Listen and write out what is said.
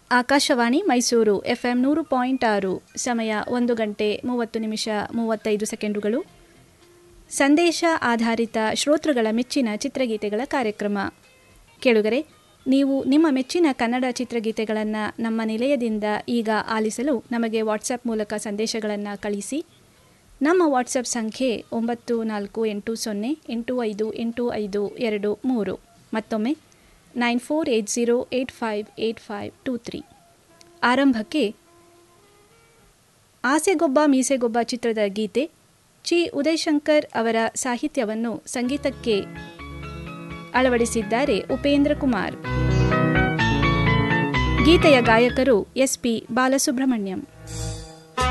Akashvani Mysuru FM ನೂರು point ಆರು ಸಮಯ ಒಂದು ಗಂಟೆ ಮೂವತ್ತು ನಿಮಿಷ ಮೂವತ್ತೈದು ಸೆಕೆಂಡುಗಳು ಸಂದೇಶ ಆಧಾರಿತ ಶ್ರೋತೃಗಳ ಮೆಚ್ಚಿನ ಚಿತ್ರಗೀತೆಗಳ ಕಾರ್ಯಕ್ರಮ ಕೇಳುಗರೆ ನೀವು ನಿಮ್ಮ ಮೆಚ್ಚಿನ ಕನ್ನಡ ಚಿತ್ರಗೀತೆಗಳನ್ನು ನಮ್ಮ ನಿಲಯದಿಂದ ಈಗ ಆಲಿಸಲು ನಮಗೆ ವಾಟ್ಸಪ್ ಮೂಲಕ ಸಂದೇಶಗಳನ್ನು ಕಳಿಸಿ ನಮ್ಮ ವಾಟ್ಸಪ್ ಸಂಖ್ಯೆ ಒಂಬತ್ತು ನಾಲ್ಕು ಎಂಟು ಸೊನ್ನೆ ಎಂಟು ಐದು ಎಂಟು ಐದು ಎರಡು ಮೂರು ಮತ್ತೊಮ್ಮೆ nine four eight zero eight five eight five two three ಆರಂಭಕ್ಕೆ ಆಸೆಗೊಬ್ಬ ಮೀಸೆಗೊಬ್ಬ ಚಿತ್ರದ ಗೀತೆ ಚಿ ಉದಯಶಂಕರ್ ಅವರ ಸಾಹಿತ್ಯವನ್ನು ಸಂಗೀತಕ್ಕೆ ಅಳವಡಿಸಿದ್ದಾರೆ ಉಪೇಂದ್ರ ಕುಮಾರ್ ಗೀತೆಯ ಗಾಯಕರು ಎಸ್ ಪಿ ಬಾಲಸುಬ್ರಹ್ಮಣ್ಯಂ